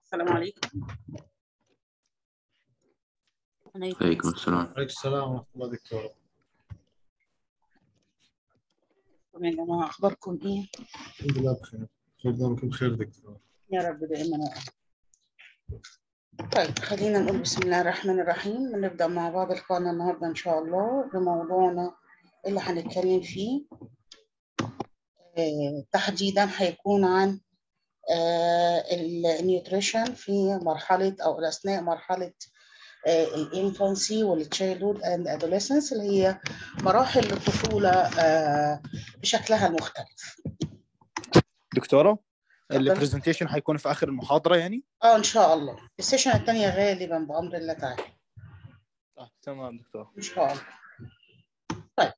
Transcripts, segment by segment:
السلام عليكم عليكم السلام عليكم السلام ورحمة الله دكتورة يا جماعة أخباركم إيه؟ الحمد لله بخير خير دامكم بخير دكتورة يا رب دائما وأبدا. طيب خلينا نقول بسم الله الرحمن الرحيم نبدأ مع بعض إخواننا النهاردة إن شاء الله بموضوعنا اللي هنتكلم فيه آه، تحديدا هيكون عن آه، النيوتريشن في مرحلة أو أثناء مرحلة الانفانسي والتشايلدهود اند ادوليسنس اللي هي مراحل الطفولة آه، بشكلها المختلف. دكتورة البرزنتيشن حيكون في اخر المحاضرة يعني؟ اه ان شاء الله السيشن الثانية غالبا بأمر الله تعالى آه تمام دكتور ان شاء الله. طيب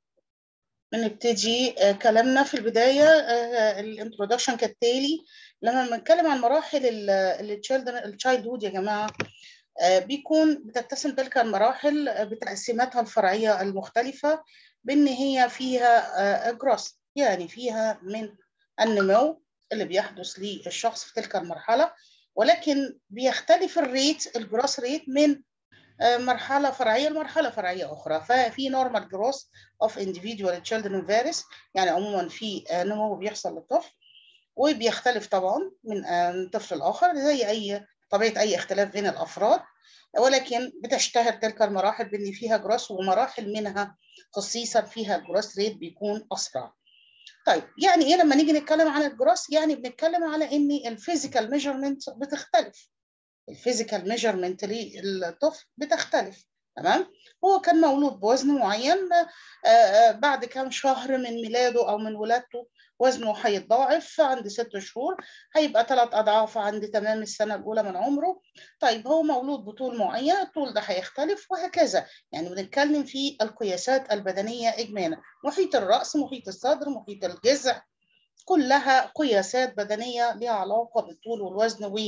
بنبتدي آه، كلامنا في البداية الانترودكشن كالتالي لما بنتكلم عن مراحل التشايلد هود يا جماعة آه، بيكون بتتسم تلك المراحل آه، بتقسيماتها الفرعية المختلفة بأن هي فيها جروس يعني فيها من النمو اللي بيحدث للشخص في تلك المرحلة ولكن بيختلف الريت الجروس ريت من آه، مرحلة فرعية لمرحلة فرعية أخرى ففي normal growth of individual children varies يعني عموما في آه، نمو بيحصل للطفل وبيختلف طبعا من آه، من طفل لآخر زي أي طبيعة أي اختلاف بين الأفراد ولكن بتشتهر تلك المراحل بأن فيها جروس ومراحل منها خصيصا فيها الجروس ريت بيكون أسرع. طيب يعني إيه لما نيجي نتكلم عن الجروس؟ يعني بنتكلم على إن الفيزيكال ميجرمنت بتختلف. الفيزيكال ميجرمنت للطفل بتختلف تمام هو كان مولود بوزن معين آه، آه، بعد كام شهر من ميلاده او من ولادته وزنه هيتضاعف عند ست شهور هيبقى ثلاث اضعاف عند تمام السنه الاولى من عمره طيب هو مولود بطول معين الطول ده هيختلف وهكذا يعني بنتكلم في القياسات البدنيه اجمالا محيط الراس محيط الصدر محيط الجذع كلها قياسات بدنيه لها علاقه بالطول والوزن و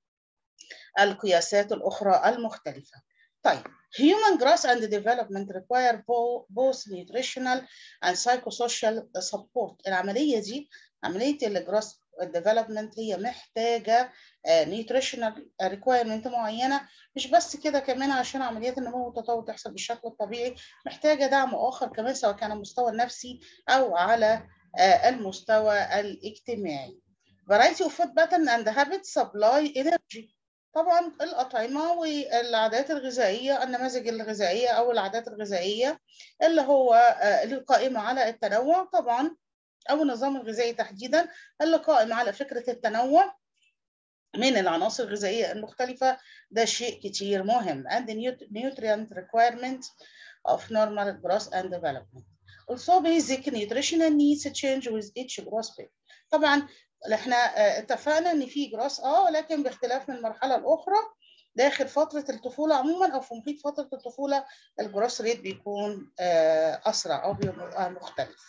القياسات الأخرى المختلفة. طيب human growth and development require bo- both nutritional and psychosocial support. العملية دي عملية الجروس development هي محتاجة آه، nutritional requirement معينة مش بس كده كمان عشان عمليات النمو والتطور تحصل بالشكل الطبيعي محتاجة دعم آخر كمان سواء كان على المستوى النفسي أو على آه، المستوى الاجتماعي. Variety of food pattern and habits supply energy. طبعا الأطعمة والعادات الغذائية النماذج الغذائية أو العادات الغذائية اللي هو آه، اللي قائمة على التنوع طبعا أو النظام الغذائي تحديدا اللي قائم على فكرة التنوع من العناصر الغذائية المختلفة ده شيء كتير مهم and the nut- nutrient requirement of normal growth and development. Also basic nutritional needs change with each growth phase. طبعا احنا آه، اتفقنا ان في جراس اه ولكن باختلاف من مرحله لاخرى داخل فتره الطفوله عموما او في محيط فتره الطفوله الجراس ريت بيكون آه، اسرع او بيبقى مختلف.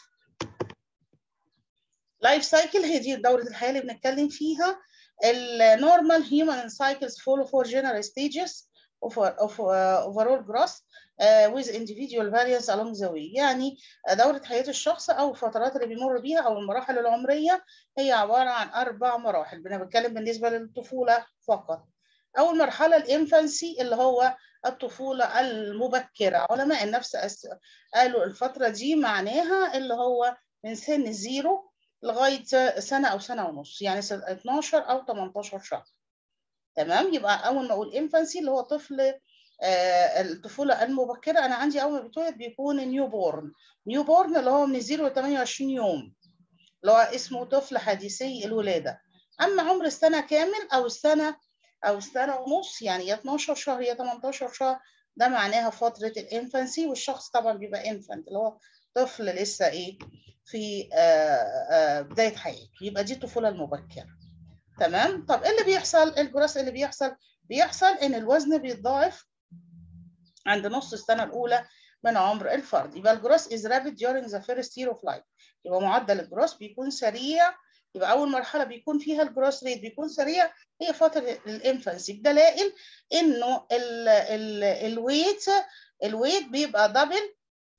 لايف سايكل هي دي دوره الحياه اللي بنتكلم فيها النورمال هيومن سايكلز follow four general stages of, of uh, overall growth uh, with individual variance along the way يعني دورة حياة الشخص أو الفترات اللي بيمر بيها أو المراحل العمرية هي عبارة عن أربع مراحل أنا بتكلم بالنسبة للطفولة فقط أول مرحلة الإنفانسي اللي هو الطفولة المبكرة علماء النفس أس- قالوا الفترة دي معناها اللي هو من سن الزيرو لغاية سنة أو سنة ونص يعني سنة 12 أو 18 شهر تمام يبقى أول ما أقول إنفانسي اللي هو طفل آه، الطفولة المبكرة أنا عندي أول ما بيتولد بيكون نيو بورن نيو بورن اللي هو من 0 ل 28 يوم اللي هو اسمه طفل حديثي الولادة أما عمر السنة كامل أو السنة أو السنة ونص يعني يا 12 شهر يا 18 شهر ده معناها فترة الانفانسي والشخص طبعا بيبقى انفانت اللي هو طفل لسه إيه في آه، آه، بداية حياته يبقى دي الطفولة المبكرة تمام طب إيه اللي بيحصل الجراس اللي بيحصل بيحصل إن الوزن بيتضاعف عند نص السنة الأولى من عمر الفرد يبقى الجروس is rapid during the first year of life يبقى معدل الجروس بيكون سريع يبقى أول مرحلة بيكون فيها الجروس ريت بيكون سريع هي فترة الانفانسي بدلائل إنه ال ال الويت الويت بيبقى دبل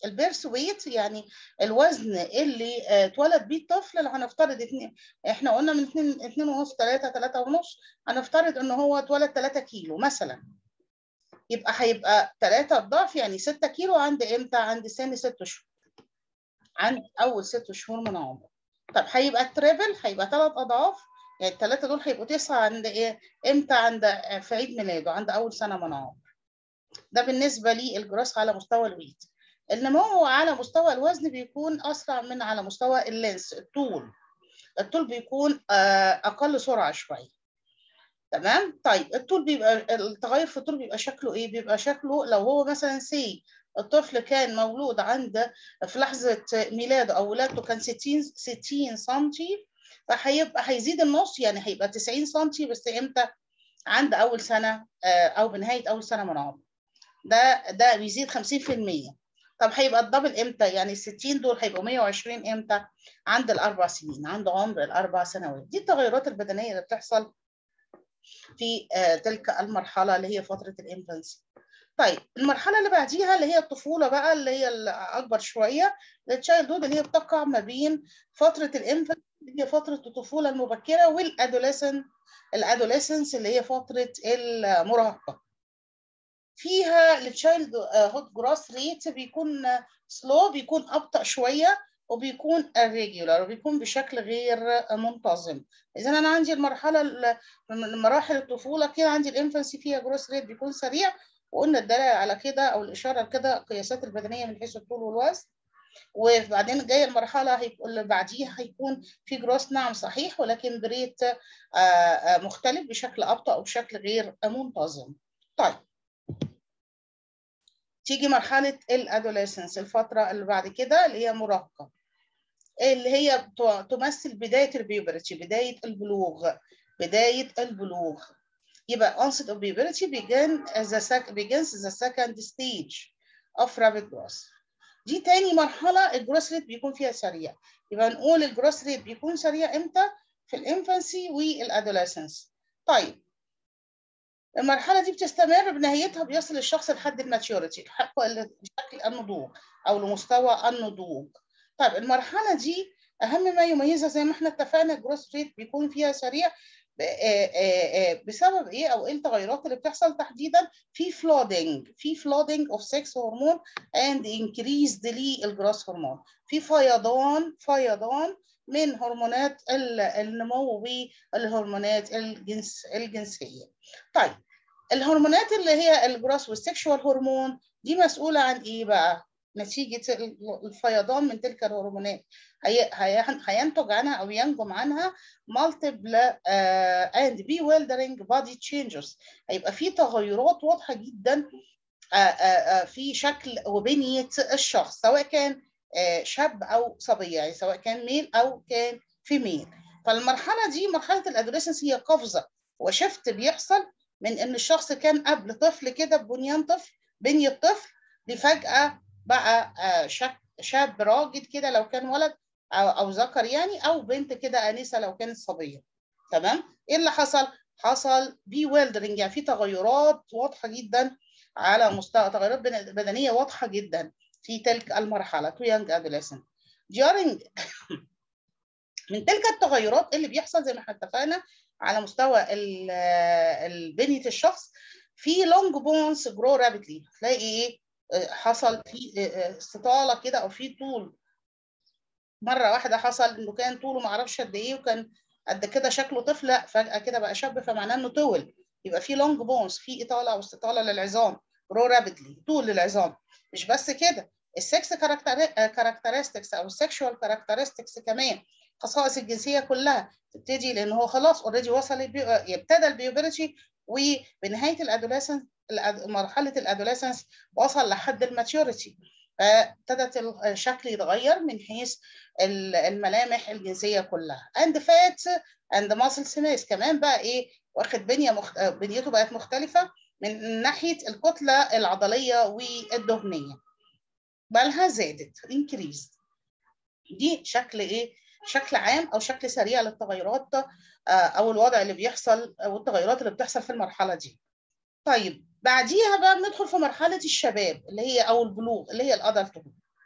البيرث ويت يعني الوزن اللي آه، اتولد بيه الطفل اللي هنفترض اتنين احنا قلنا من 2 2 ونص 3 3 ونص هنفترض ان هو اتولد 3 كيلو مثلا يبقى هيبقى 3 الضعف يعني 6 كيلو عند امتى؟ عند سن 6 شهور عند اول 6 شهور من عمره طب هيبقى التريبل هيبقى ثلاث اضعاف يعني الثلاثه دول هيبقوا تسعه عند ايه؟ امتى عند في عيد ميلاده عند اول سنه من عمره ده بالنسبه للجراس على مستوى الويت النمو على مستوى الوزن بيكون اسرع من على مستوى اللينس الطول الطول بيكون آه، اقل سرعه شويه تمام طيب الطول بيبقى التغير في الطول بيبقى شكله ايه بيبقى شكله لو هو مثلا سي الطفل كان مولود عند في لحظه ميلاده او ولادته كان 60 60 سم فهيبقى هيزيد النص يعني هيبقى 90 سم بس امتى عند اول سنه آه، او بنهايه اول سنه من عمره ده ده بيزيد 50% طب هيبقى الدبل امتى؟ يعني ال 60 دول هيبقوا 120 امتى؟ عند الاربع سنين، عند عمر الاربع سنوات، دي التغيرات البدنيه اللي بتحصل في آه، تلك المرحله اللي هي فتره الانفانسي. طيب المرحله اللي بعديها اللي هي الطفوله بقى اللي هي الاكبر شويه التشايلد هود اللي هي بتقع ما بين فتره الانفانسي اللي هي فتره الطفوله المبكره والادوليسنت الادوليسنس اللي هي فتره المراهقه. فيها التشايلد هود جراس ريت بيكون سلو بيكون ابطا شويه وبيكون irregular وبيكون بشكل غير منتظم اذا انا عندي المرحله ال- من مراحل الطفوله كده عندي الانفانسي فيها جروس ريت بيكون سريع وقلنا الدلاله على كده او الاشاره لكده القياسات البدنيه من حيث الطول والوزن وبعدين جايه المرحله هيكون اللي بعديها هيكون في جروس نعم صحيح ولكن بريت آه، آه، مختلف بشكل ابطا وبشكل غير منتظم طيب تيجي مرحلة الادوليسنس الفترة اللي بعد كده اللي هي مراهقة اللي هي ت- تمثل بداية البيوبرتي بداية البلوغ بداية البلوغ يبقى onset of puberty begin as a sec begins the second stage of rapid growth دي تاني مرحلة الجروس ريت بيكون فيها سريع يبقى نقول الجروس ريت بيكون سريع امتى؟ في الانفانسي والادوليسنس طيب المرحلة دي بتستمر بنهايتها بيصل الشخص لحد الماتيوريتي شكل النضوج أو لمستوى النضوج. طيب المرحلة دي أهم ما يميزها زي ما احنا اتفقنا الجروس ريت بيكون فيها سريع ب- آه، آه، آه، بسبب ايه او ايه التغيرات اللي بتحصل تحديدا في فلودنج في فلودنج اوف سكس هرمون اند انكريزد للجراس هرمون في فيضان فيضان من هرمونات ال- النمو والهرمونات الجنس الجنسيه طيب الهرمونات اللي هي الجراس والسكشوال هرمون دي مسؤولة عن ايه بقى؟ نتيجة ال- الفيضان من تلك الهرمونات هي- هي- هينتج عنها او ينجم عنها multiple uh, and bewildering body changes هيبقى في تغيرات واضحة جدا آه، آه، آه، في شكل وبنية الشخص سواء كان آه، شاب او صبية يعني سواء كان ميل او كان فيميل فالمرحلة دي مرحلة الادوليسنس هي قفزة وشفت بيحصل من ان الشخص كان قبل طفل كده بنيان طفل بنية طفل لفجأة بقى آه، شك- شاب راجل كده لو كان ولد او او ذكر يعني او بنت كده انسه لو كانت صبيه تمام ايه اللي حصل حصل بي ويلدرنج يعني في تغيرات واضحه جدا على مستوى تغيرات بن- بدنيه واضحه جدا في تلك المرحله تو يانج ادوليسنت during من تلك التغيرات اللي بيحصل زي ما احنا اتفقنا على مستوى ال- ال- بنيه الشخص في لونج بونز جرو رابيدلي تلاقي ايه آه، حصل في آه، آه، استطاله كده او في طول مره واحده حصل انه كان طوله ما اعرفش قد ايه وكان قد كده شكله طفل لا فجاه كده بقى شاب فمعناه انه طول يبقى في لونج بونز في اطاله او استطاله للعظام جرو رابيدلي طول للعظام مش بس كده السكس كاركترستكس او السكشوال كاركترستكس كمان خصائص الجنسيه كلها تبتدي لان هو خلاص اوريدي وصل البيو... ابتدى البيوبرتي وبنهايه الادوليسنس مرحله الادوليسنس وصل لحد الماتيوريتي فابتدت الشكل يتغير من حيث ال- الملامح الجنسيه كلها اند فات اند ماسل سماس كمان بقى ايه واخد بنيه مخ... بنيته بقت مختلفه من ناحيه الكتله العضليه والدهنيه بالها زادت انكريز دي شكل ايه شكل عام او شكل سريع للتغيرات آه، او الوضع اللي بيحصل او التغيرات اللي بتحصل في المرحله دي طيب بعديها بقى بندخل في مرحله الشباب اللي هي او البلوغ اللي هي الادلت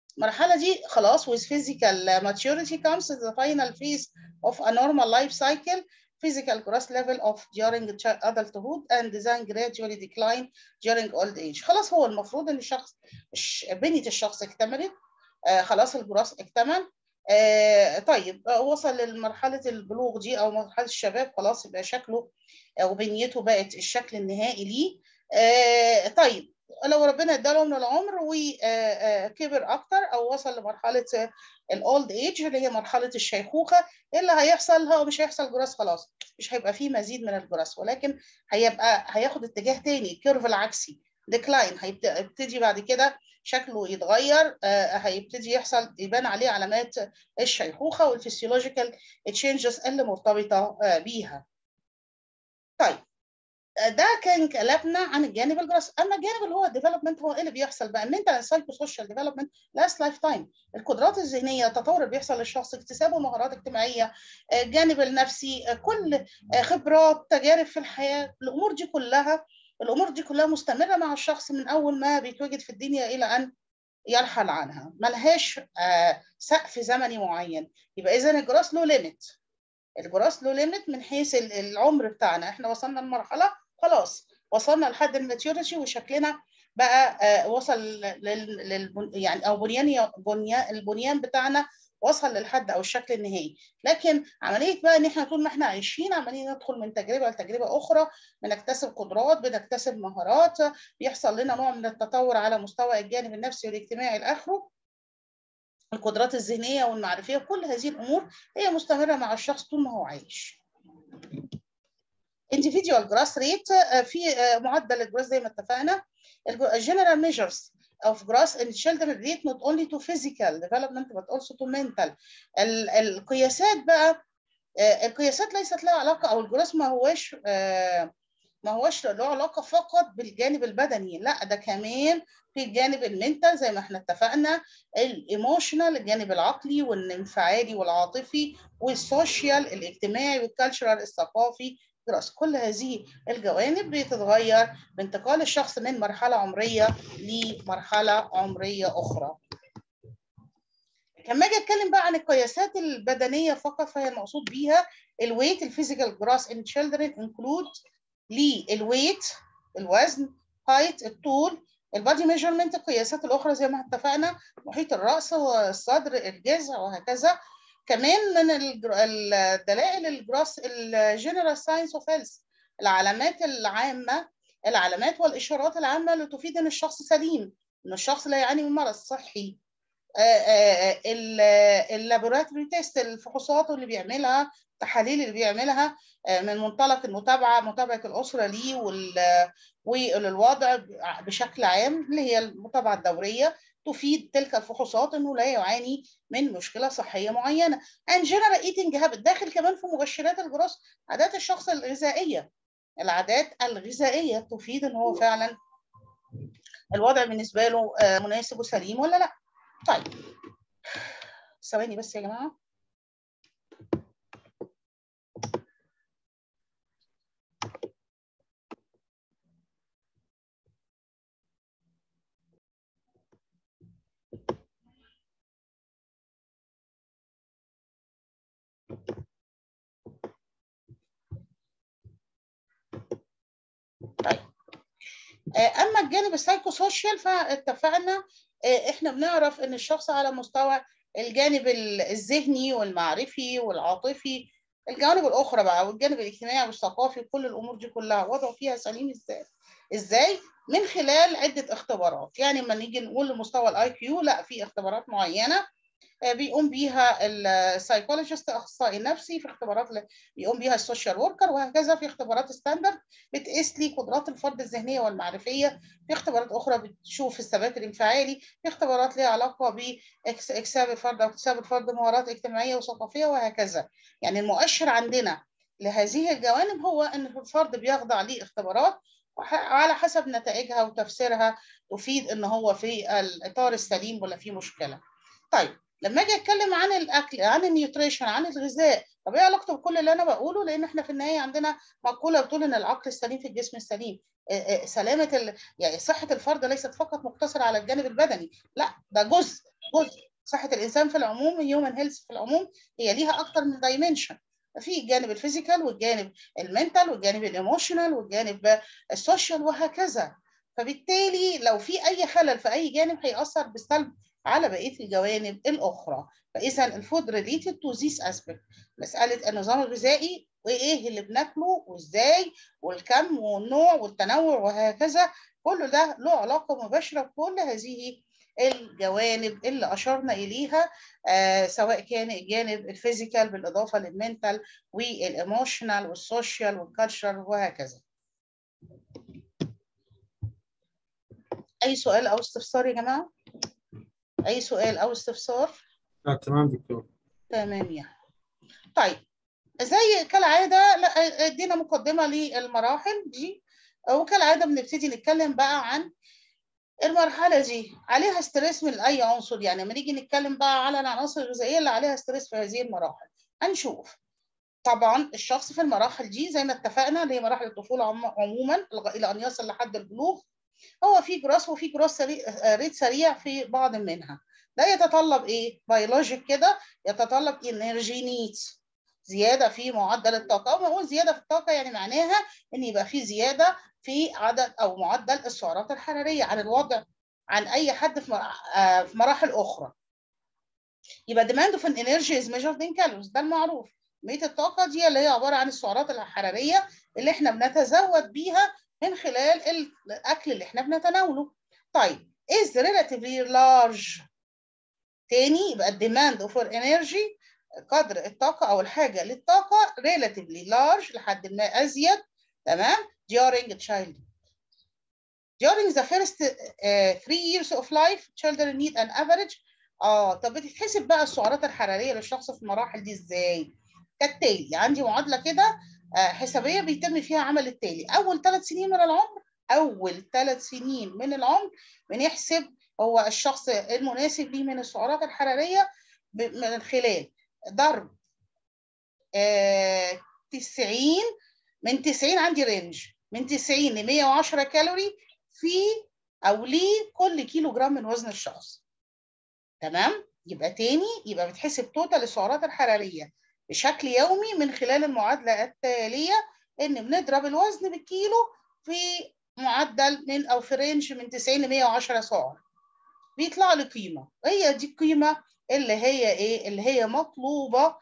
المرحله دي خلاص with physical maturity comes the final phase of a normal life cycle physical gross level of during adulthood and then gradually decline during old age خلاص هو المفروض ان الشخص بنية الشخص اكتملت آه خلاص الجراس اكتمل آه طيب آه وصل لمرحلة البلوغ دي أو مرحلة الشباب خلاص يبقى شكله وبنيته بقت الشكل النهائي ليه آه طيب لو ربنا اداله من العمر وكبر اكتر او وصل لمرحله الاولد ايج اللي هي مرحله الشيخوخه ايه اللي هيحصل هو مش هيحصل جراس خلاص مش هيبقى فيه مزيد من الجراس ولكن هيبقى هياخد اتجاه تاني الكيرف العكسي ديكلاين هيبتدي بعد كده شكله يتغير هيبتدي يحصل يبان عليه علامات الشيخوخه والفسيولوجيكال تشينجز اللي مرتبطه بيها طيب ده كان كلامنا عن الجانب الجراس اما الجانب اللي هو الديفلوبمنت هو ايه اللي بيحصل بقى المنتال سايكو سوشيال ديفلوبمنت لاست لايف تايم القدرات الذهنيه التطور اللي بيحصل للشخص اكتسابه مهارات اجتماعيه الجانب النفسي كل خبرات تجارب في الحياه الامور دي كلها الامور دي كلها مستمره مع الشخص من اول ما بيتوجد في الدنيا الى ان يرحل عنها ملهاش سقف زمني معين يبقى اذا الجراس له ليميت الجراس له ليميت من حيث العمر بتاعنا احنا وصلنا لمرحله خلاص وصلنا لحد الماتيوريتي وشكلنا بقى آه وصل لل, لل يعني او بنيان بنيان البنيان بتاعنا وصل للحد او الشكل النهائي لكن عمليه بقى ان احنا طول ما احنا عايشين عمالين ندخل من تجربه لتجربه اخرى بنكتسب قدرات بنكتسب مهارات بيحصل لنا نوع من التطور على مستوى الجانب النفسي والاجتماعي الاخره القدرات الذهنيه والمعرفيه كل هذه الامور هي مستمره مع الشخص طول ما هو عايش individual growth rate في معدل الجروث زي ما اتفقنا general measures of growth in children relate not only to physical development but also to mental القياسات بقى القياسات ليست لها علاقه او الجروث ما هوش ما هوش له علاقه فقط بالجانب البدني لا ده كمان في الجانب المنتال زي ما احنا اتفقنا الايموشنال الجانب العقلي والانفعالي والعاطفي والسوشيال الاجتماعي والكالتشرال الثقافي دراسة كل هذه الجوانب بتتغير بانتقال الشخص من مرحلة عمرية لمرحلة عمرية أخرى لما اجي اتكلم بقى عن القياسات البدنيه فقط فهي المقصود بيها الويت الفيزيكال جراس ان تشيلدرن انكلود للويت الوزن هايت الطول البادي ميجرمنت القياسات الاخرى زي ما اتفقنا محيط الراس والصدر الجذع وهكذا كمان من الدلائل الجراس الجنرال ساينس اوف هيلث العلامات العامه العلامات والاشارات العامه اللي تفيد ان الشخص سليم ان الشخص لا يعاني من مرض صحي اللابوراتوري تيست الفحوصات اللي بيعملها التحاليل اللي بيعملها من منطلق المتابعه متابعه الاسره ليه والوضع بشكل عام اللي هي المتابعه الدوريه تفيد تلك الفحوصات انه لا يعاني من مشكله صحيه معينه. and general eating habit داخل كمان في مؤشرات الجراس عادات الشخص الغذائيه. العادات الغذائيه تفيد ان هو فعلا الوضع بالنسبه له مناسب وسليم ولا لا. طيب ثواني بس يا جماعه. طيب اما الجانب السايكو سوشيال فاتفقنا احنا بنعرف ان الشخص على مستوى الجانب الذهني والمعرفي والعاطفي الجوانب الاخرى بقى والجانب الاجتماعي والثقافي كل الامور دي كلها وضعه فيها سليم ازاي ازاي من خلال عده اختبارات يعني لما نيجي نقول لمستوى الاي كيو لا في اختبارات معينه بيقوم بيها السايكولوجيست اخصائي نفسي في اختبارات بيقوم بيها السوشيال وركر وهكذا في اختبارات ستاندرد بتقيس لي قدرات الفرد الذهنيه والمعرفيه في اختبارات اخرى بتشوف الثبات الانفعالي في اختبارات ليها علاقه باكساب الفرد او اكتساب الفرد مهارات اجتماعيه وثقافيه وهكذا يعني المؤشر عندنا لهذه الجوانب هو ان الفرد بيخضع لاختبارات وعلى حسب نتائجها وتفسيرها تفيد ان هو في الاطار السليم ولا في مشكله طيب لما اجي اتكلم عن الاكل عن النيوتريشن عن الغذاء طب ايه علاقته بكل اللي انا بقوله لان احنا في النهايه عندنا مقوله بتقول ان العقل السليم في الجسم السليم سلامه ال... يعني صحه الفرد ليست فقط مقتصره على الجانب البدني لا ده جزء جزء صحه الانسان في العموم هيومن هيلث في العموم هي ليها اكتر من دايمنشن في الجانب الفيزيكال والجانب المنتال والجانب الايموشنال والجانب السوشيال وهكذا فبالتالي لو في اي خلل في اي جانب هيأثر بالسلب على بقيه الجوانب الاخرى فاذا الفود ريليتد تو ذيس اسبيكت مساله النظام الغذائي وايه اللي بناكله وازاي والكم والنوع والتنوع وهكذا كل ده له علاقه مباشره بكل هذه الجوانب اللي اشرنا اليها آه سواء كان الجانب الفيزيكال بالاضافه للمنتال والايموشنال والسوشيال والكالتشر وهكذا اي سؤال او استفسار يا جماعه اي سؤال او استفسار لا تمام دكتور تمام يا طيب زي كالعاده ادينا مقدمه للمراحل دي وكالعاده بنبتدي نتكلم بقى عن المرحله دي عليها ستريس من اي عنصر يعني لما نيجي نتكلم بقى على العناصر الغذائيه اللي عليها ستريس في هذه المراحل هنشوف طبعا الشخص في المراحل دي زي ما اتفقنا اللي هي مراحل الطفوله عموما الى ان يصل لحد البلوغ هو في جراس وفي جراس سريع ريت سريع في بعض منها ده يتطلب ايه بيولوجيك كده يتطلب انرجي نيدز زياده في معدل الطاقه اول ما اقول زياده في الطاقه يعني معناها ان يبقى في زياده في عدد او معدل السعرات الحراريه عن الوضع عن اي حد في مراحل اخرى يبقى demand of an energy is measured in calories ده المعروف كميه الطاقه دي اللي هي عباره عن السعرات الحراريه اللي احنا بنتزود بيها من خلال الاكل اللي احنا بنتناوله طيب is relatively large تاني يبقى demand of energy قدر الطاقة أو الحاجة للطاقة relatively large لحد ما أزيد تمام during child during the first uh, three years of life children need an average اه طب بتتحسب بقى السعرات الحرارية للشخص في المراحل دي ازاي؟ كالتالي عندي معادلة كده آه حسابية بيتم فيها عمل التالي أول ثلاث سنين من العمر أول ثلاث سنين من العمر بنحسب هو الشخص المناسب ليه من السعرات الحرارية من خلال ضرب آه 90 من 90 عندي رينج من 90 ل 110 كالوري في او لكل كيلو جرام من وزن الشخص تمام يبقى تاني يبقى بتحسب توتال السعرات الحراريه بشكل يومي من خلال المعادله التاليه ان بنضرب الوزن بالكيلو في معدل من او في رينج من 90 ل 110 سعر بيطلع لي قيمه هي دي القيمه اللي هي ايه اللي هي مطلوبه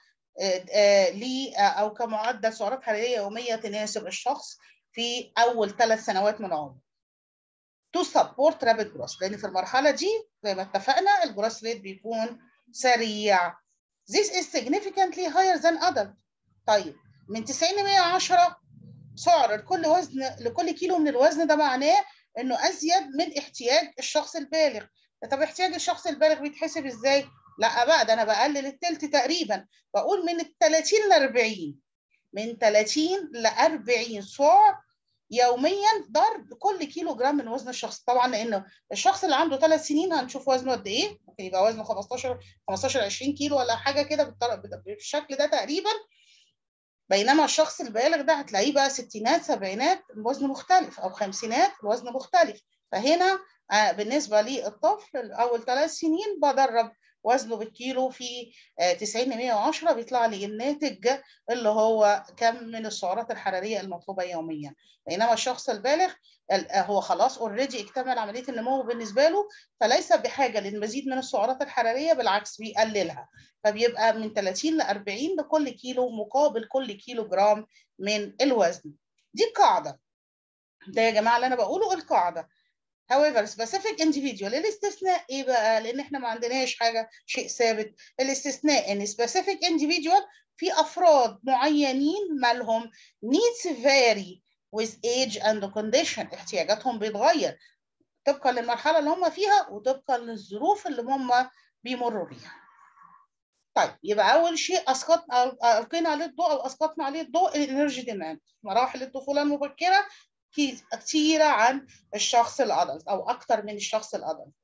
ل او كمعدل سعرات حراريه يوميه تناسب الشخص في اول ثلاث سنوات من عمره to support rapid growth لان في المرحله دي زي ما اتفقنا الجروس ريت بيكون سريع this is significantly higher than adult طيب من 90 ل 110 سعر لكل وزن لكل كيلو من الوزن ده معناه انه ازيد من احتياج الشخص البالغ طب احتياج الشخص البالغ بيتحسب ازاي لا بقى ده انا بقلل التلت تقريبا بقول من ال 30 ل 40 من 30 ل 40 سعر يوميا ضرب كل كيلو جرام من وزن الشخص طبعا لانه الشخص اللي عنده ثلاث سنين هنشوف وزنه قد ايه ممكن يبقى وزنه 15 15 20 كيلو ولا حاجه كده بالشكل ده تقريبا بينما الشخص البالغ ده هتلاقيه بقى ستينات سبعينات الوزن مختلف او خمسينات الوزن مختلف فهنا بالنسبه للطفل اول ثلاث سنين بدرب وزنه بالكيلو في 90 ل 110 بيطلع لي الناتج اللي هو كم من السعرات الحراريه المطلوبه يوميا بينما الشخص البالغ هو خلاص اوريدي اكتمل عمليه النمو بالنسبه له فليس بحاجه للمزيد من السعرات الحراريه بالعكس بيقللها فبيبقى من 30 ل 40 لكل كيلو مقابل كل كيلو جرام من الوزن دي القاعده ده يا جماعه اللي انا بقوله القاعده however specific individual الاستثناء ايه بقى لان احنا ما عندناش حاجه شيء ثابت الاستثناء ان specific individual في افراد معينين مالهم needs vary with age and condition احتياجاتهم بيتغير طبقا للمرحله اللي هم فيها وطبقا للظروف اللي هم بيمروا بيها طيب يبقى اول شيء اسقط القينا عليه الضوء او اسقطنا عليه الضوء الانرجي ديماند مراحل الطفوله المبكره كتيرة عن الشخص الأدلت أو أكتر من الشخص الأدلت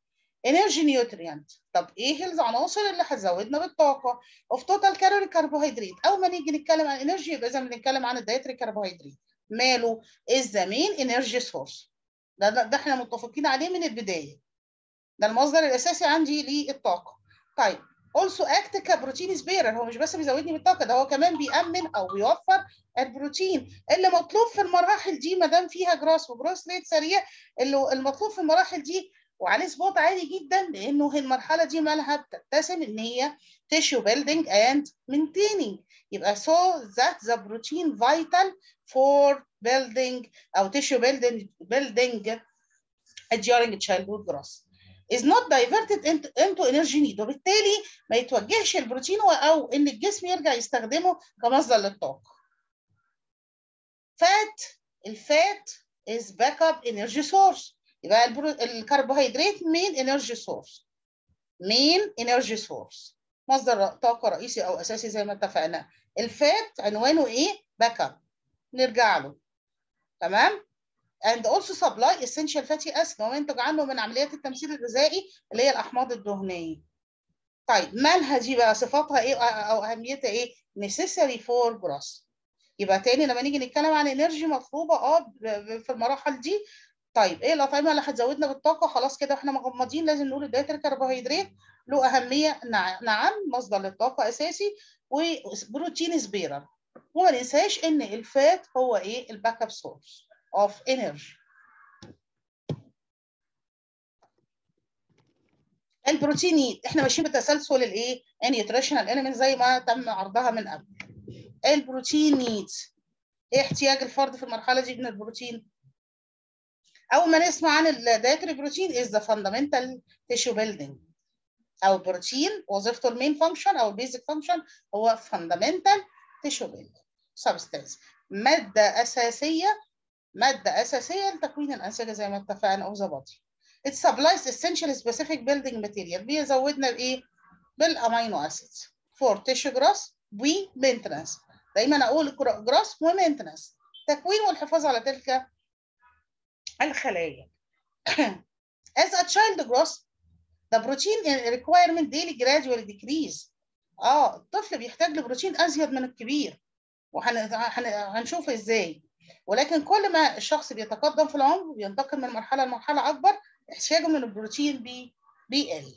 انرجي نيوتريانت طب ايه العناصر اللي هتزودنا بالطاقه اوف توتال كالوري كربوهيدرات اول ما نيجي نتكلم عن انرجي يبقى لازم نتكلم عن الدايتري كربوهيدرات ماله از ذا مين انرجي سورس ده, ده ده احنا متفقين عليه من البدايه ده المصدر الاساسي عندي للطاقه طيب also act كبروتين سبيرر هو مش بس بيزودني بالطاقه ده هو كمان بيأمن او بيوفر البروتين اللي مطلوب في المراحل دي ما دام فيها جراس وجروس ريت سريع اللي المطلوب في المراحل دي وعليه سبوت عالي جدا لانه المرحله دي مالها بتتسم ان هي tissue building and maintaining يبقى so that the protein vital for building او tissue building building during childhood growth is not diverted into, into energy need وبالتالي ما يتوجهش البروتين او ان الجسم يرجع يستخدمه كمصدر للطاقه. فات الفات is backup energy source يبقى البرو... الكربوهيدرات main energy source main energy source مصدر طاقه رئيسي او اساسي زي ما اتفقنا الفات عنوانه ايه باك اب نرجع له تمام and also supply essential fatty acid هو ينتج عنه من عمليات التمثيل الغذائي اللي هي الاحماض الدهنيه طيب مالها دي بقى صفاتها ايه او اهميتها ايه necessary for growth يبقى تاني لما نيجي نتكلم عن انرجي مطلوبه اه في المراحل دي طيب ايه الاطعمه اللي هتزودنا بالطاقه خلاص كده احنا مغمضين لازم نقول الدايت الكربوهيدرات له اهميه نعم مصدر للطاقه اساسي وبروتين سبيرر وما ننساش ان الفات هو ايه الباك اب سورس اوف انرجي البروتين احنا ماشيين بتسلسل الايه النيوتريشنال اليمنت زي ما تم عرضها من قبل البروتين نيدز ايه احتياج الفرد في المرحله دي من البروتين اول ما نسمع عن الدايتري بروتين is the fundamental tissue building او بروتين وظيفته المين فانكشن او البيزك فانكشن هو fundamental tissue building substance ماده اساسيه ماده اساسيه لتكوين الانسجه زي ما اتفقنا او body it supplies essential specific building material بيزودنا بايه بالامينو اسيدز for tissue growth ومينتنس دايما اقول جراس ومينتنس تكوين والحفاظ على تلك الخلايا as a child grows the protein requirement daily gradually decrease اه الطفل بيحتاج لبروتين ازيد من الكبير وهنشوف ازاي ولكن كل ما الشخص بيتقدم في العمر بينتقل من مرحله لمرحله اكبر احتياجه من البروتين بي بيقل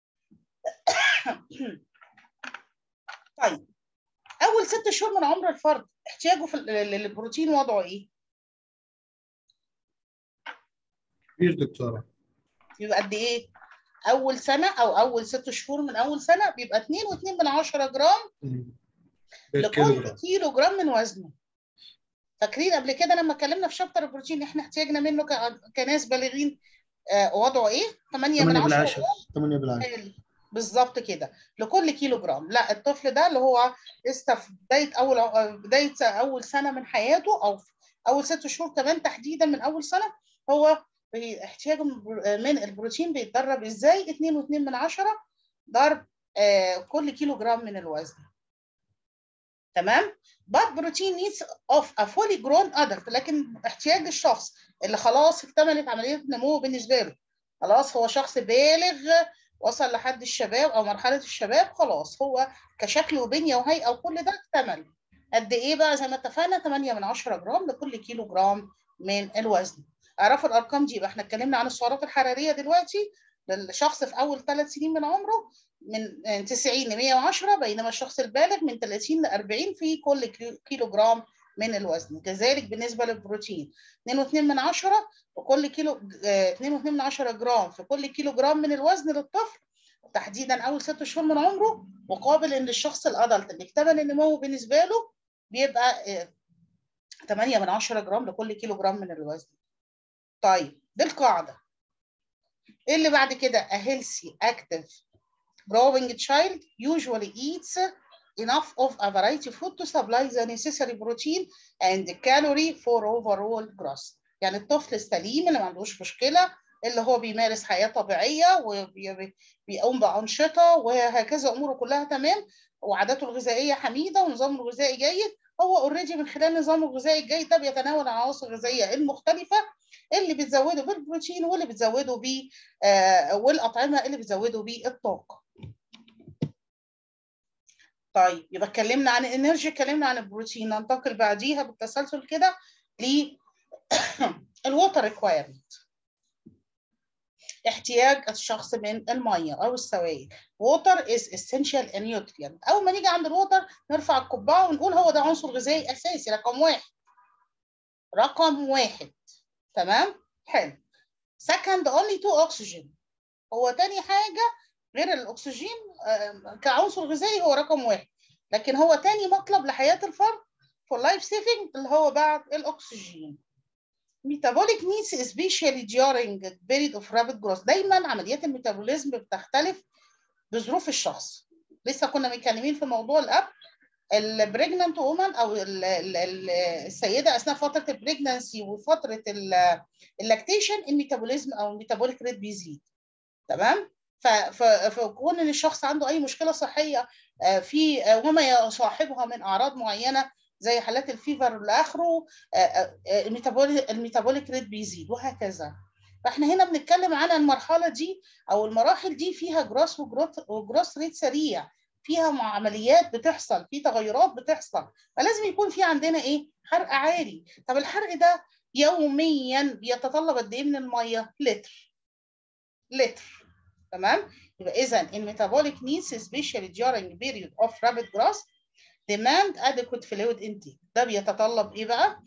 طيب اول ست شهور من عمر الفرد احتياجه في للبروتين وضعه ايه؟ كبير دكتورة يبقى قد ايه؟ اول سنه او اول ست شهور من اول سنه بيبقى 2.2 من 10 جرام لكل كيلو جرام من وزنه فاكرين قبل كده لما اتكلمنا في شابتر البروتين احنا احتياجنا منه كناس بالغين آه وضعه ايه؟ 8 من 10 8 بالعشرة بالظبط كده لكل كيلو جرام لا الطفل ده اللي هو لسه في بدايه اول بدايه اول سنه من حياته او اول ست شهور كمان تحديدا من اول سنه هو احتياجه من البروتين بيتدرب ازاي 2.2 من 10 ضرب آه كل كيلو جرام من الوزن تمام but protein needs of a fully grown adult لكن احتياج الشخص اللي خلاص اكتملت عمليه نموه بالنسبه له خلاص هو شخص بالغ وصل لحد الشباب او مرحله الشباب خلاص هو كشكل وبنيه وهيئه وكل ده اكتمل قد ايه بقى زي ما اتفقنا 8 من 10 جرام لكل كيلو جرام من الوزن اعرفوا الارقام دي يبقى احنا اتكلمنا عن السعرات الحراريه دلوقتي للشخص في اول ثلاث سنين من عمره من 90 ل 110 بينما الشخص البالغ من 30 ل 40 في كل كيلو جرام من الوزن كذلك بالنسبه للبروتين 2.2 من 10 وكل كيلو 2.2 من 10 جرام في كل كيلو جرام من الوزن للطفل تحديدا اول ست شهور من عمره مقابل ان الشخص الادلت اللي اكتمل النمو بالنسبه له بيبقى 8 من 10 جرام لكل كيلو جرام من الوزن طيب دي القاعده ايه اللي بعد كده a healthy active growing child usually eats enough of a variety of food to supply the necessary protein and calorie for overall growth يعني الطفل السليم اللي ما عندوش مشكله اللي هو بيمارس حياه طبيعيه وبيقوم بانشطه وهكذا اموره كلها تمام وعاداته الغذائيه حميده ونظامه الغذائي جيد هو اوريدي من خلال نظامه الغذائي الجيد ده بيتناول العناصر الغذائيه المختلفه اللي بتزوده بالبروتين واللي بتزوده ب آه والاطعمه اللي بتزوده بالطاقه. طيب يبقى اتكلمنا عن الانرجي اتكلمنا عن البروتين ننتقل بعديها بالتسلسل كده ل الووتر ريكوايرمنت احتياج الشخص من الميه او السوائل water is essential and nutrient اول ما نيجي عند الووتر نرفع القبعه ونقول هو ده عنصر غذائي اساسي رقم واحد رقم واحد تمام حلو second only to oxygen هو تاني حاجه غير الاكسجين كعنصر غذائي هو رقم واحد لكن هو تاني مطلب لحياه الفرد for life saving اللي هو بعد الاكسجين metabolic needs especially during a period of rapid growth دايما عمليات الميتابوليزم بتختلف بظروف الشخص لسه كنا متكلمين في موضوع الاب البريجننت وومن او ال ال ال السيده اثناء فتره البريجننسي وفتره اللاكتيشن الميتابوليزم او الميتابوليك ريت بيزيد تمام فكون ان الشخص عنده اي مشكله صحيه في وما يصاحبها من اعراض معينه زي حالات الفيفر لاخره الميتابوليك الميتابوليك ريت بيزيد وهكذا فاحنا هنا بنتكلم عن المرحله دي او المراحل دي فيها جراس وجروث وجروث ريت سريع فيها عمليات بتحصل في تغيرات بتحصل فلازم يكون في عندنا ايه حرق عالي طب الحرق ده يوميا بيتطلب قد ايه من الميه لتر لتر تمام يبقى اذا الميتابوليك needs especially during period of rapid growth demand adequate fluid intake ده بيتطلب ايه بقى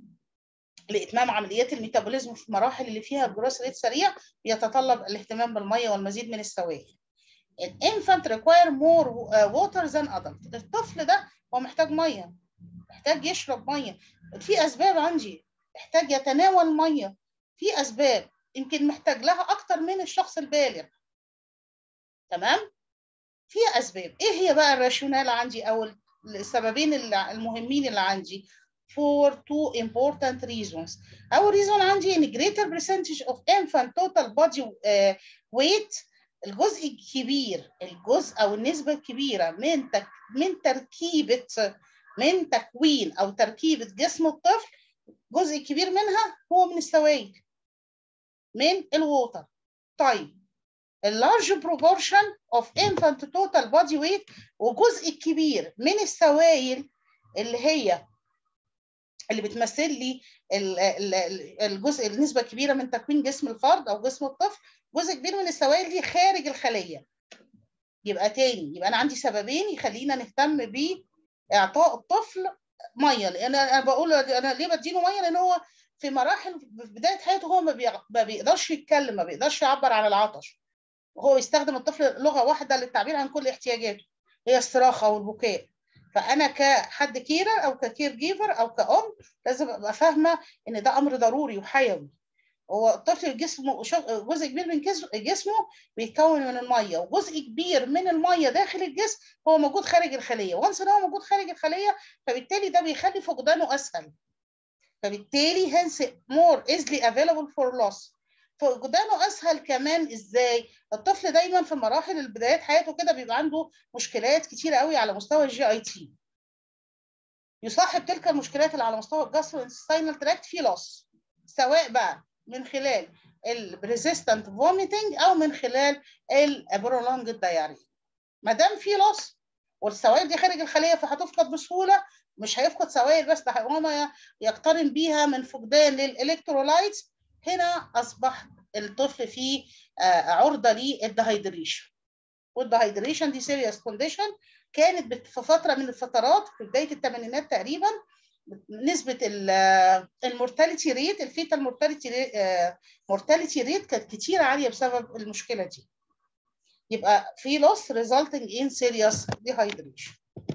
لاتمام عمليات الميتابوليزم في المراحل اللي فيها جروس ريت سريع بيتطلب الاهتمام بالميه والمزيد من السوائل الانفانت require more water than adult الطفل ده هو محتاج ميه محتاج يشرب ميه في اسباب عندي محتاج يتناول ميه في اسباب يمكن محتاج لها اكتر من الشخص البالغ تمام في اسباب ايه هي بقى الراشونال عندي او السببين المهمين اللي عندي for two important reasons اول reason عندي ان greater percentage of infant total body uh, weight الجزء الكبير الجزء او النسبه الكبيره من تك من تركيبه من تكوين او تركيبه جسم الطفل جزء كبير منها هو من السوائل من الووتر طيب اللارج proportion of infant total body weight وجزء كبير من السوائل اللي هي اللي بتمثل لي الجزء النسبة الكبيرة من تكوين جسم الفرد أو جسم الطفل جزء كبير من السوائل دي خارج الخلية يبقى تاني يبقى أنا عندي سببين يخلينا نهتم بإعطاء الطفل مية لأن أنا بقول أنا ليه بديله مية لأن هو في مراحل في بداية حياته هو ما بيقدرش يتكلم ما بيقدرش يعبر عن العطش وهو يستخدم الطفل لغة واحدة للتعبير عن كل احتياجاته هي الصراخة والبكاء فانا كحد كيرر او ككير جيفر او كأم لازم ابقى فاهمه ان ده امر ضروري وحيوي هو الطفل جسمه جزء كبير من جسمه بيتكون من الميه وجزء كبير من الميه داخل الجسم هو موجود خارج الخليه وانس ان هو موجود خارج الخليه فبالتالي ده بيخلي فقدانه اسهل فبالتالي hence more easily available for loss فقدانه اسهل كمان ازاي الطفل دايما في مراحل البدايات حياته كده بيبقى عنده مشكلات كتيره قوي على مستوى الجي اي تي يصاحب تلك المشكلات اللي على مستوى الجاستروانتستينال تراكت في لوس سواء بقى من خلال الريزيستنت فوميتنج او من خلال البرولونج دايريا ما دام في لوس والسوائل دي خارج الخليه فهتفقد بسهوله مش هيفقد سوائل بس ده هيقوم يقترن بيها من فقدان للالكترولايتس هنا اصبح الطفل فيه عرضه للدهيدريشن والدهيدريشن دي سيريس كونديشن كانت في فتره من الفترات في بدايه الثمانينات تقريبا نسبه المورتاليتي ريت الفيتال مورتاليتي مورتاليتي ريت كانت كتير عاليه بسبب المشكله دي يبقى في loss resulting in serious dehydration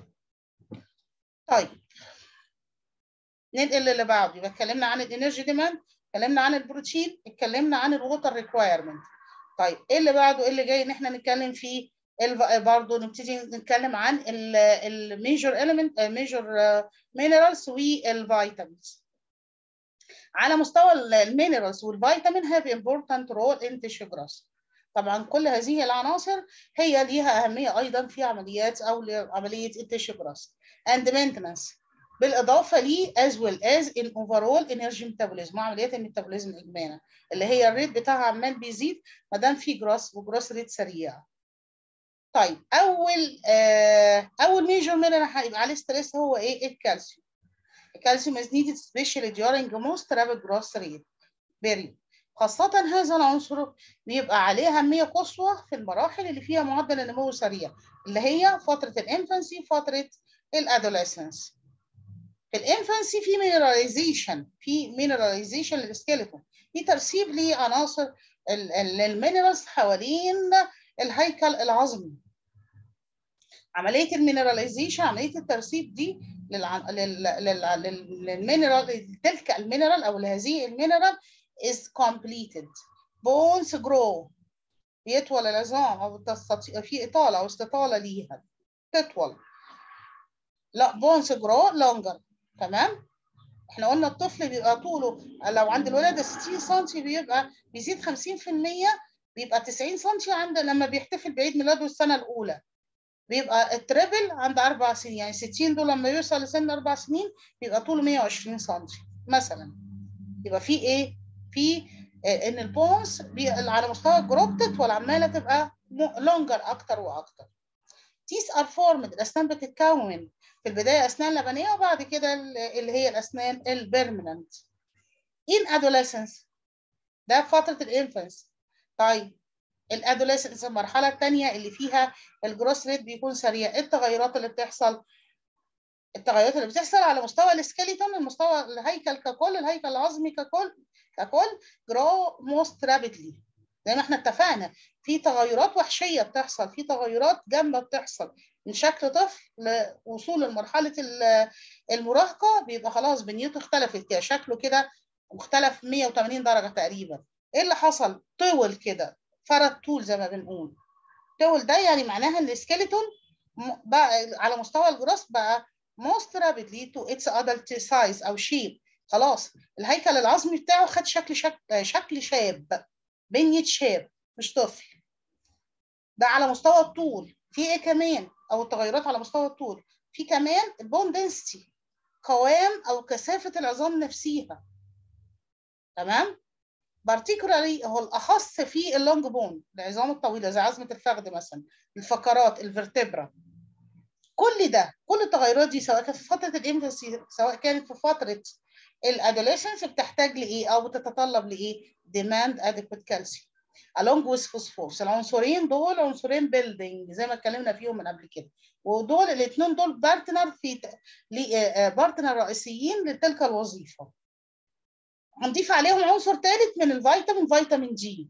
طيب ننقل اللي بعده يبقى اتكلمنا عن الانرجي ديماند اتكلمنا عن البروتين اتكلمنا عن الووتر ريكوايرمنت طيب ايه اللي بعده ايه اللي جاي ان احنا نتكلم فيه برضه نبتدي نتكلم عن الميجور اليمنت ميجور مينرالز والفيتامينز على مستوى المينرالز والفيتامين have important role in tissue growth طبعا كل هذه العناصر هي ليها اهميه ايضا في عمليات او عمليه التيشو جراس and maintenance بالاضافه ليه as well as in overall energy metabolism عمليات الميتابوليزم اجمالا اللي هي الريت بتاعها عمال بيزيد ما دام في جروس وجروس ريت سريع طيب اول آه اول ميجر مينرال هيبقى عليه ستريس هو ايه الكالسيوم الكالسيوم is needed especially during most rapid growth rate period خاصة هذا العنصر بيبقى عليه أهمية قصوى في المراحل اللي فيها معدل النمو سريع اللي هي فترة الانفانسي فترة الادوليسنس في الانفانسي في مينراليزيشن في مينراليزيشن للسكيلتون في ترسيب لعناصر المينرالز حوالين الهيكل العظمي عمليه المينراليزيشن عمليه الترسيب دي للع... لل... لل... للمينرال تلك المينرال او لهذه المينرال is completed bones grow بيطول العظام او تستطيع في اطاله او استطاله ليها تطول لا bones grow longer تمام احنا قلنا الطفل بيبقى طوله لو عند الولاده 60 سم بيبقى بيزيد 50% بيبقى 90 سم عند لما بيحتفل بعيد ميلاده السنه الاولى بيبقى التريبل عند اربع سنين يعني 60 دول لما يوصل لسن اربع سنين بيبقى طوله 120 سم مثلا يبقى في ايه؟ في ان البونز على مستوى الجروب تطول عماله تبقى لونجر اكتر واكتر. تيس ار فورمد الاسنان بتتكون في البدايه اسنان لبنيه وبعد كده اللي هي الاسنان البيرمننت. ان ادوليسنس ده فتره الانفنس. طيب الادوليسنس المرحله الثانيه اللي فيها الجروس ريت بيكون سريع ايه التغيرات اللي بتحصل التغيرات اللي بتحصل على مستوى السكيليتون المستوى الهيكل ككل الهيكل العظمي ككل ككل جرو موست رابيدلي زي ما احنا اتفقنا في تغيرات وحشيه بتحصل في تغيرات جامده بتحصل من شكل طفل لوصول لمرحله المراهقه بيبقى خلاص بنيته اختلفت كده شكله كده مختلف 180 درجه تقريبا ايه اللي حصل طول كده فرد طول زي ما بنقول طول ده يعني معناها ان السكيلتون بقى على مستوى الجراس بقى most rapidly to its adult size او shape خلاص الهيكل العظمي بتاعه خد شكل شكل, شكل شاب بنية شاب مش طفل ده على مستوى الطول في ايه كمان او التغيرات على مستوى الطول في كمان البون دنسيتي قوام او كثافة العظام نفسيها تمام particularly هو الاخص في اللونج بون العظام الطويله زي عظمه الفخذ مثلا الفقرات الفرتبرا كل ده كل التغيرات دي سواء كانت في فتره الانفنسي سواء كانت في فتره الادوليسنس بتحتاج لايه او بتتطلب لايه demand adequate calcium along with phosphorus العنصرين دول عنصرين بيلدينج زي ما اتكلمنا فيهم من قبل كده ودول الاثنين دول بارتنر في بارتنر رئيسيين لتلك الوظيفه هنضيف عليهم عنصر ثالث من الفيتامين فيتامين جي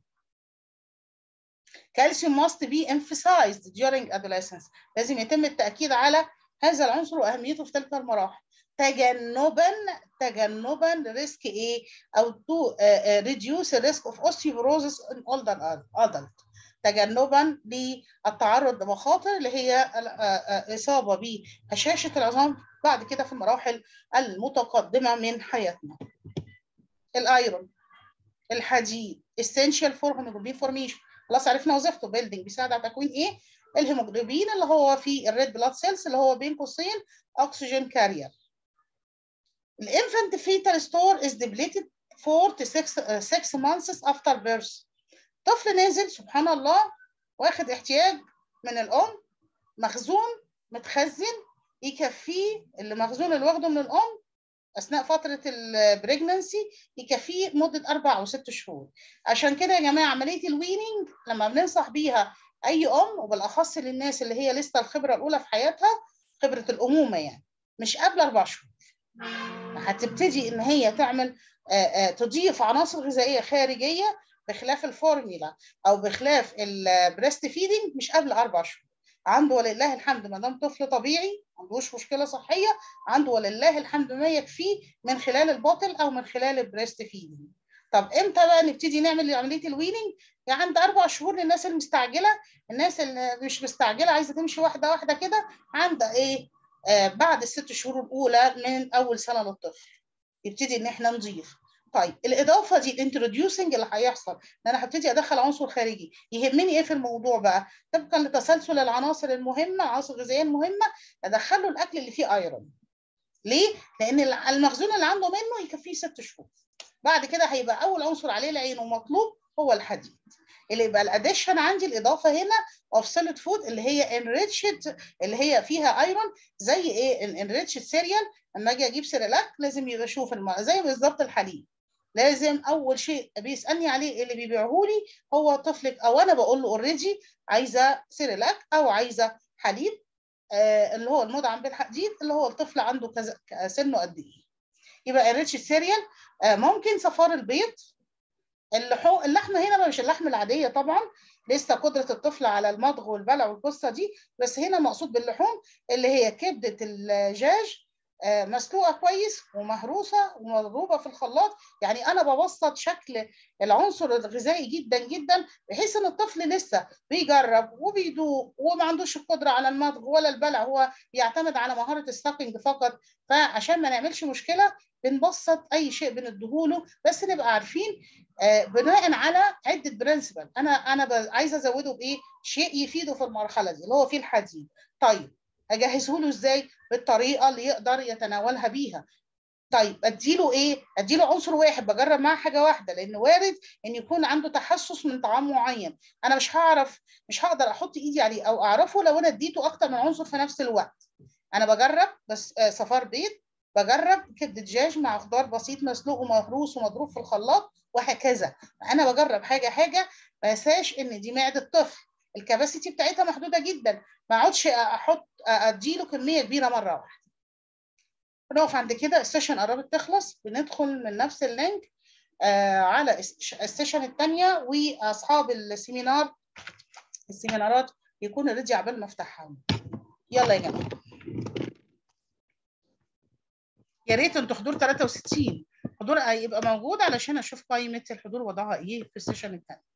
calcium must be emphasized during adolescence لازم يتم التأكيد على هذا العنصر وأهميته في تلك المراحل تجنبا تجنبا ريسك ايه او to uh, reduce the risk of osteoporosis in older adult تجنبا للتعرض لمخاطر اللي هي اصابه بهشاشه العظام بعد كده في المراحل المتقدمه من حياتنا الايرون الحديد essential for hemoglobin formation خلاص عرفنا وظيفته بيلدينج بيساعد على تكوين ايه الهيموجلوبين اللي هو في الريد بلاد سيلز اللي هو بين قوسين اكسجين كارير الانفانت فيتال ستور is depleted 4 to 6 6 months after birth طفل نازل سبحان الله واخد احتياج من الام مخزون متخزن يكفيه اللي مخزون اللي واخده من الام اثناء فتره البريجننسي يكفيه مده اربع او ست شهور عشان كده يا جماعه عمليه الويننج لما بننصح بيها اي ام وبالاخص للناس اللي هي لسه الخبره الاولى في حياتها خبره الامومه يعني مش قبل اربع شهور هتبتدي ان هي تعمل آآ آآ تضيف عناصر غذائيه خارجيه بخلاف الفورميلا او بخلاف البريست فيدنج مش قبل اربع شهور عنده ولله الحمد ما دام طفل طبيعي ما عندوش مشكله صحيه عنده ولله الحمد ما يكفيه من خلال البوتل او من خلال البريست فيدنج طب امتى بقى نبتدي نعمل عمليه الويننج يعني عند اربع شهور للناس المستعجله الناس اللي مش مستعجله عايزه تمشي واحده واحده كده عند ايه آه بعد الست شهور الاولى من اول سنه للطفل يبتدي ان احنا نضيف طيب الاضافه دي الانتروديوسنج اللي هيحصل ان انا هبتدي ادخل عنصر خارجي يهمني ايه في الموضوع بقى طبقا لتسلسل العناصر المهمه العناصر الغذائيه المهمه ادخله الاكل اللي فيه ايرون ليه؟ لان المخزون اللي عنده منه يكفيه ست شهور بعد كده هيبقى اول عنصر عليه العين ومطلوب هو الحديد اللي يبقى الاديشن عندي الاضافه هنا اوف سوليد فود اللي هي انريتشد اللي هي فيها ايرون زي ايه الانريتشد سيريال لما اجي اجيب سيريلاك لازم يبقى اشوف الم... زي بالظبط الحليب لازم اول شيء بيسالني عليه اللي بيبيعه لي هو طفلك او انا بقول له اوريدي عايزه سيريلاك او عايزه حليب آه اللي هو المدعم بالحديد اللي هو الطفل عنده كذا سنه قد ايه يبقى الريتش سيريال آه ممكن صفار البيض اللحوم اللحمه هنا مش اللحمه العاديه طبعا لسه قدره الطفل على المضغ والبلع والقصه دي بس هنا مقصود باللحوم اللي هي كبده الدجاج مسلوقه كويس ومهروسه ومضروبه في الخلاط يعني انا ببسط شكل العنصر الغذائي جدا جدا بحيث ان الطفل لسه بيجرب وبيدوق وما عندوش القدره على المضغ ولا البلع هو بيعتمد على مهاره الساكنج فقط فعشان ما نعملش مشكله بنبسط اي شيء بنديهوله بس نبقى عارفين آه بناء على عده برنسبل انا انا عايزه ازوده بايه شيء يفيده في المرحله دي اللي هو فيه الحديد طيب اجهزه له ازاي بالطريقه اللي يقدر يتناولها بيها طيب اديله ايه اديله عنصر واحد بجرب معاه حاجه واحده لان وارد ان يكون عنده تحسس من طعام معين انا مش هعرف مش هقدر احط ايدي عليه او اعرفه لو انا اديته اكتر من عنصر في نفس الوقت انا بجرب بس آه صفار بيض بجرب كبده دجاج مع خضار بسيط مسلوق ومهروس ومضروب في الخلاط وهكذا انا بجرب حاجه حاجه ما انساش ان دي معده طفل الكباسيتي بتاعتها محدوده جدا ما اقعدش احط اديله كميه كبيره مره واحده نقف عند كده السيشن قربت تخلص بندخل من نفس اللينك آه على السيشن الثانيه واصحاب السيمينار السيمينارات يكونوا ريدي عبال ما افتحها يلا يا جماعه يا ريت انتوا حضور 63 حضور يبقى موجود علشان اشوف قائمه الحضور وضعها ايه في السيشن الثاني